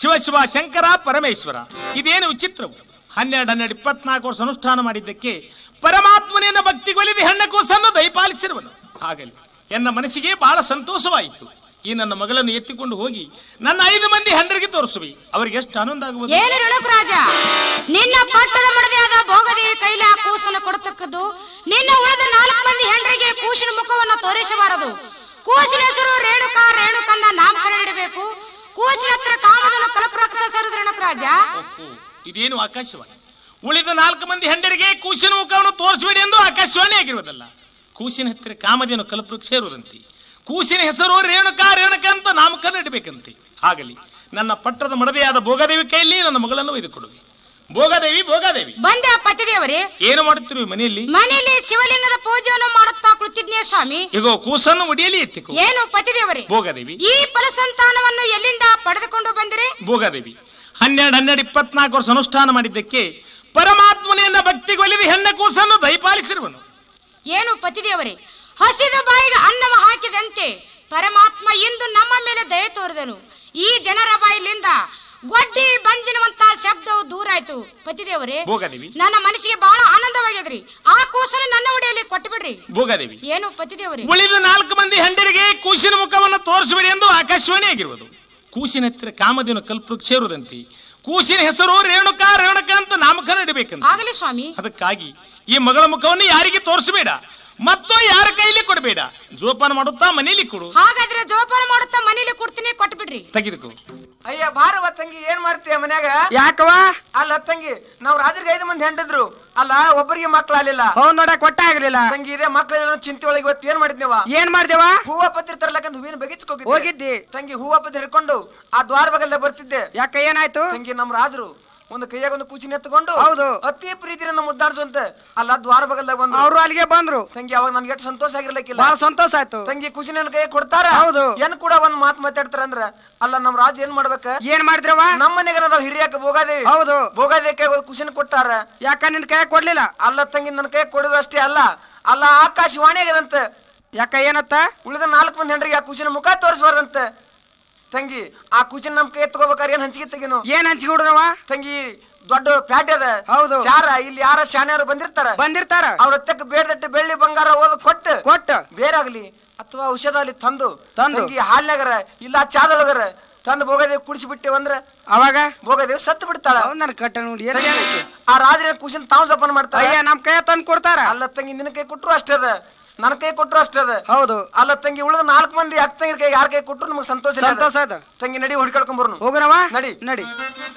ಶಿವ ಶಿವ ಶಂಕರ ಪರಮೇಶ್ವರ ಇದೇನು ವಿಚಿತ್ರವು ಹನ್ನೆರಡು ಹನ್ನೆರಡು ಇಪ್ಪತ್ನಾಲ್ಕು ವರ್ಷ ಅನುಷ್ಠಾನ ಮಾಡಿದ್ದಕ್ಕೆ ಪರಮಾತ್ಮನೆಯನ್ನ ಭಕ್ತಿಗೊಲಿದು ಹೆಣ್ಣ ಕೂಸನ್ನು ದಯಪಾಲಿಸಿರುವನು ಆಗಲಿ ಎನ್ನ ಮನಸ್ಸಿಗೆ ಬಹಳ ಸಂತೋಷವಾಯಿತು ಈ ನನ್ನ ಮಗಳನ್ನು ಎತ್ತಿಕೊಂಡು ಹೋಗಿ ನನ್ನ ಐದು ಮಂದಿ ಹೆಂಡರಿಗೆ ತೋರಿಸುವಿ ಅವರಿಗೆ ಎಷ್ಟು ಆನಂದ ಆಗುವುದು ಏನು ಋಣಕ್ ರಾಜ ನಿನ್ನ ಪಟ್ಟದ ಮಡದಿಯಾದ ಭೋಗದೇವಿ ಕೈಲಿ ಆ ಕೂಸನ್ನು ಕೊಡತಕ್ಕದ್ದು ನಿನ್ನ ಉಳಿದ ನಾಲ್ಕು ಮಂದಿ ಹೆಂಡರಿಗೆ ಕೂಸಿನ ಮುಖವನ್ನು ತೋರಿಸಬಾರದು ಕೂಸಿನ ಹೆಸರು ರೇಣುಕಾ ರೇಣುಕನ್ನ ನಾಮಕರಣ ಇಡಬೇಕು ಕೂಸಿನ ಹತ್ರ ಕಾಮದನ್ನು ಕಲಪರಾಕ್ಷಸ ಸರಿದ ಋಣಕ್ ರಾಜ ಓಹೋ, ಇದೇನು ಆಕಾಶವಾಣಿ ಉಳಿದ ನಾಲ್ಕು ಮಂದಿ ಹೆಂಡರಿಗೆ ಕೂಸಿನ ಮುಖವನ್ನು ತೋರಿಸಬೇಡಿ ಎಂದು ಆಕಾಶವಾಣಿ ಆಗಿರುವುದಲ್ಲ ಕೂಸಿನ ಹತ್ತಿರ ಕಾಮಧೇನು ಕಲ್ಪವೃಕ್ಷ ಇರುವುದಂತೆ ಕೂಸಿನ ಹೆಸರು ರೇಣುಕಾ ರೇಣುಕ ಅಂತ ನಾಮಕರಣ ಇಡಬೇಕಂತೆ ಆಗಲಿ ನನ್ನ ಪಟ್ಟದ ಮಡದೆಯಾದ ಭೋಗದೇವಿ ಕೈಯಲ್ಲಿ ನನ್ನ ಮಗಳನ್ನು ಒಯ್ದುಕೊಡುವೆ ಭೋಗದೇವಿ ಭೋಗದೇವಿ ಬಂದೆ ಆ ಪತಿದೇವರೇ ಏನು ಮಾಡುತ್ತಿರುವೆ ಮನೆಯಲ್ಲಿ ಮನೆಯಲ್ಲಿ ಶಿವಲಿಂಗದ ಪೂಜೆಯನ್ನು ಮಾಡುತ್ತಾ ಕುಳಿತಿದ್ನೇ ಸ್ವಾಮಿ ಈಗ ಕೂಸನ್ನು ಮುಡಿಯಲ್ಲಿ ಎತ್ತಿಕೊ ಏನು ಪತಿದೇವರೇ ಭೋಗದೇವಿ ಈ ಫಲಸಂತಾನವನ್ನು ಎಲ್ಲಿಂದ ಪಡೆದುಕೊಂಡು ಬಂದಿರಿ ಭೋಗದೇವಿ ಹನ್ನೆರಡು ಹನ್ನೆರಡು ಇಪ್ಪತ್ನಾಲ್ಕು ವರ್ಷ ಅನುಷ್ಠಾನ ಮಾಡಿದ್ದಕ್ಕೆ ಪರಮಾತ್ಮನೆಯನ್ನ ಭಕ್ತಿಗೊಲಿದು ಹೆಣ್ಣ ಕೂಸನ್ನು ದಯಪಾಲಿಸಿರುವನು ಏನು ಪತಿದೇವರೇ ಹಸಿದ ಬಾಯಿಗೆ ಅನ್ನವ ಹಾಕಿದಂತೆ ಪರಮಾತ್ಮ ಇಂದು ನಮ್ಮ ಮೇಲೆ ದಯೆ ತೋರಿದನು ಈ ಜನರ ಬಾಯಿಲಿಂದ ಗೊಡ್ಡಿ ಬಂಜಿನವಂತ ಶಬ್ದವು ದೂರಾಯ್ತು ಪತಿದೇವರೇ ಭೋಗದೇವಿ ನನ್ನ ಮನಸ್ಸಿಗೆ ಬಹಳ ಆನಂದವಾಗ್ಯದ್ರಿ ಆ ಕೂಸನ್ನು ನನ್ನ ಉಡಿಯಲ್ಲಿ ಕೊಟ್ಟು ಬಿಡ್ರಿ ಭೋಗದೇವಿ ಏನು ಪತಿದೇವರೇ ಉಳಿದ ನಾಲ್ಕು ಮಂದಿ ಹೆಂಡರಿಗೆ ಕೂಸಿನ ಮುಖವನ್ನು ತೋರಿಸಬೇಡಿ ಎಂದು ಆಕಾಶವಾಣಿ ಆಗಿರುವುದು ಕೂಸಿನ ಹತ್ತಿರ ಕಾಮಧೇನು ಕಲ್ಪವೃಕ್ಷ ಇರುವುದಂತೆ ಕೂಸಿನ ಹೆಸರು ರೇಣುಕಾ ರೇಣುಕ ಅಂತ ನಾಮಕರಣ ಇಡಬೇಕಂತ ಆಗಲಿ ಸ್ವಾಮಿ ಅದಕ್ಕಾಗಿ ಈ ಮಗಳ ಮುಖವನ್ನು ಯಾರಿಗೆ ತೋರಿಸಬೇಡ ಮತ್ತು ಯಾರ ಕೈಲಿ ಕೊಡಬೇಡ ಜೋಪಾನ ಮಾಡುತ್ತಾ ಮನೆಯಲ್ಲಿ ಕೊಡು ಹಾಗಾದ್ರೆ ಜೋಪಾನ ಮಾಡುತ್ತಾ ಮನೇಲಿ ಕೊಡ್ತೀನಿ ಕೊಟ್ಟು ಬಿಡ್ರಿ ತೆಗೆದುಕೋ ಅಯ್ಯ ಬಾರವ ತಂಗಿ ಏನ್ ಮಾಡ್ತೀಯ ಮನ್ಯಾಗ ಯಾಕವ ಅಲ್ಲ ತಂಗಿ ನಾವ್ ರಾತ್ರಿಗೆ ಐದು ಮಂದಿ ಹೆಂಡಿದ್ರು ಅಲ್ಲ ಒಬ್ಬರಿಗೆ ಮಕ್ಳು ಆಗ್ಲಿಲ್ಲ ಹೌದ್ ನೋಡ ಕೊಟ್ಟ ಆಗ್ಲಿಲ್ಲ ತಂಗಿ ಇದೇ ಮಕ್ಳ ಚಿಂತೆ ಒಳಗೆ ಇವತ್ತು ಏನ್ ಮಾಡಿದ್ನೇವ ಏನ್ ಮಾಡ್ದೇವ ಹೂವ ಪತ್ರಿ ತರ್ಲಕ್ಕಂತ ಹೂವಿನ ಬಗಿಸ್ಕೋಗಿದ್ದೆ ಹೋಗಿದ್ದಿ ತಂಗಿ ಹೂವ ಪತ್ರಿ ಹಿಡ್ಕೊಂಡು ಆ ದ್ವಾರ ಬಗಲ್ಲೆ ಬರ್ತಿದ್ದೆ ಯಾಕ ಏನಾಯ್ತು ತಂಗಿ ನಮ್ ರಾಜರು ಒಂದು ಕೈಯಾಗ ಒಂದು ಕೂಚಿನ ಎತ್ಕೊಂಡು ಹೌದು. ಅತಿ ಪ್ರೀತಿಯಿಂದ ಮುದ್ದಾಡ್ಸಂತ ಅಲ್ಲ ದ್ವಾರ ಬಗಲ್ದಾಗ ಬಂದ್ರು ಅವ್ರು ಅಲ್ಲಿಗೆ ಬಂದ್ರು ತಂಗಿ ಅವಾಗ ನನ್ಗೆ ಎಷ್ಟು ಸಂತೋಷ ಆಗಿರ್ಲಿಕ್ಕಿಲ್ಲ ಬಹಳ ಸಂತೋಷ ಆಯ್ತು ತಂಗಿ ಕುಚಿನ ಕೈ ಕೊಡ್ತಾರ ಹೌದು. ಏನ್ ಕೂಡ ಒಂದ್ ಮಾತು ಮಾತಾಡ್ತಾರ ಅಂದ್ರ ಅಲ್ಲ ನಮ್ ರಾಜ ಏನ್ ಮಾಡ್ಬೇಕ ಏನ್ ಮಾಡಿದ್ರವ ನಮ್ಮ ಮನೆಗೆ ನಾವು ಹಿರಿಯಾಕ ಭೋಗಾದೇವಿ ಹೌದು. ಭೋಗಾದೇವಿ ಕೈ ಕುಸಿನ ಕೊಟ್ಟಾರ ಯಾಕ ನಿನ್ ಕೈ ಕೊಡ್ಲಿಲ್ಲ ಅಲ್ಲ ತಂಗಿ ನನ್ನ ಕೈ ಕೊಡೋದು ಅಷ್ಟೇ ಅಲ್ಲ ಅಲ್ಲ ಆಕಾಶವಾಣಿ ಆಗ್ಯದಂತ ಯಾಕ ಏನತ್ತ ಉಳಿದ ನಾಲ್ಕು ಮಂದಿ ಹೆಂಡ್ರಿಗೆ ಆ ಕುಸಿನ ಮುಖ ತೋರಿಸ್ಬಾರ್ದಂತ ತಂಗಿ ಆ ಕುಸಿನ ನಮ್ ಕೈ ತಗೋಬೇಕಾದ್ರೆ ಏನ್ ಹಂಚಿಗೆ ತೆಗಿನು ಏನ್ ಹಂಚಿಗುಡ್ರವ ತಂಗಿ ದೊಡ್ಡ ಪ್ಯಾಟೆ ಅದ ಹೌದು. ಶಾರ ಇಲ್ಲಿ ಯಾರ ಶಾನ್ಯಾರು ಬಂದಿರ್ತಾರ ಬಂದಿರ್ತಾರ ಅವ್ರ ಹತ್ತಕ್ಕೆ ಬೇಡದಟ್ಟು ಬೆಳ್ಳಿ ಬಂಗಾರ ಓದ್ ಕೊಟ್ಟು ಕೊಟ್ಟ ಬೇರಾಗ್ಲಿ ಅಥವಾ ಔಷಧ ಅಲ್ಲಿ ತಂದು ತಂದು. ತಂಗಿ ಹಾಲ್ನಾಗರ ಇಲ್ಲ ಚಾದೊಳಗರ ತಂದು ಭೋಗದೇವಿ ಕುಡಿಸಿ ಬಿಟ್ಟೇವಂದ್ರ ಅವಾಗ ಭೋಗದೇವಿ ಸತ್ತು ಬಿಡ್ತಾಳ ಹೌದ್ ನನ್ ಕಟ್ಟ ನೋಡಿ ಏನ್ ಏನೈತಿ? ಆ ರಾಜನ ಕುಸಿನ ತಾವು ಜಪನ ಮಾಡ್ತಾರ ಅಯ್ಯ ನಮ್ ಕೈ ತಂದ್ ಕೊಡ್ತಾರ ಅಲ್ಲ ತಂಗಿ ನಿನ್ನ ಕೈ ಕೊಟ್ರು ಅಷ್ಟೇ ಅದ ನನ್ನ ಕೈ ಕೊಟ್ರು ಅಷ್ಟೇ ಅದ ಹೌದು ಅಲ್ಲ ತಂಗಿ ಉಳಿದ ನಾಲ್ಕು ಮಂದಿ ಅಕ್ಕ ತಂಗಿ ಕೈ ಯಾರ ಕೈ ಕೊಟ್ರು ನಮಗೆ ಸಂತೋಷ ಇಲ್ಲ ಅದ. ಸಂತೋಷ ಅದ ತಂಗಿ ನಡಿ ಹುಡ್ಕಳ್ಕೊಂಡ್ ಬರ್ನು ಹೋಗ್ರವ ನಡಿ. ನಡಿ